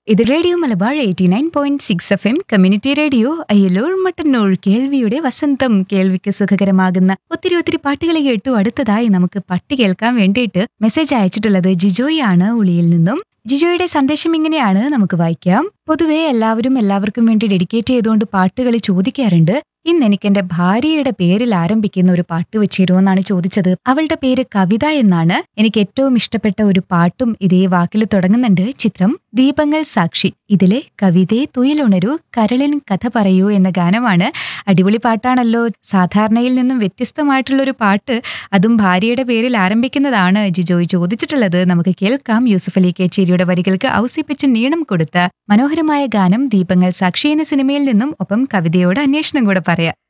ഇത് radio Malabar eighty nine point six F M community radio Ayyalur Mattannur കേൾവിയുടെ വസന്തം കേൾവിക്ക് സുഖകരമാകുന്ന ഒത്തിരി ഒത്തിരി പാട്ടുകൾ കേട്ടു അടുത്തതായി നമുക്ക് പട്ടി കേൾക്കാൻ വേണ്ടിയിട്ട് മെസ്സേജ് അയച്ചിട്ടുള്ളത് ജിജോയി ആണ് ഉളിയിൽ നിന്നും ജിജോയുടെ സന്ദേശം ഇങ്ങനെയാണ് നമുക്ക് വായിക്കാം പൊതുവെ എല്ലാവരും എല്ലാവർക്കും വേണ്ടി ഡെഡിക്കേറ്റ് ചെയ്തുകൊണ്ട് പാട്ടുകൾ ചോദിക്കാറുണ്ട് ഇന്ന് എനിക്ക് എന്റെ ഭാര്യയുടെ പേരിൽ ആരംഭിക്കുന്ന ഒരു പാട്ട് വെച്ചിരുമെന്നാണ് ചോദിച്ചത് അവളുടെ പേര് കവിത എന്നാണ് എനിക്ക് ഏറ്റവും ഇഷ്ടപ്പെട്ട ഒരു പാട്ടും ഇതേ വാക്കിൽ തുടങ്ങുന്നുണ്ട് ചിത്രം ദീപങ്ങൾ സാക്ഷി ഇതിലെ കവിതയെ തുയിലുണരൂ കരളിൻ കഥ പറയൂ എന്ന ഗാനമാണ് അടിപൊളി പാട്ടാണല്ലോ സാധാരണയിൽ നിന്നും വ്യത്യസ്തമായിട്ടുള്ള ഒരു പാട്ട് അതും ഭാര്യയുടെ പേരിൽ ആരംഭിക്കുന്നതാണ് ജിജോയ് ചോദിച്ചിട്ടുള്ളത് നമുക്ക് കേൾക്കാം യൂസുഫ് അലി കേച്ചേരിയുടെ വരികൾക്ക് ഔസിപ്പിച്ച് നീളം കൊടുത്ത മനോഹരമായ ഗാനം ദീപങ്ങൾ സാക്ഷി എന്ന സിനിമയിൽ നിന്നും ഒപ്പം കവിതയോട് അന്വേഷണം കൂടെ പറയാം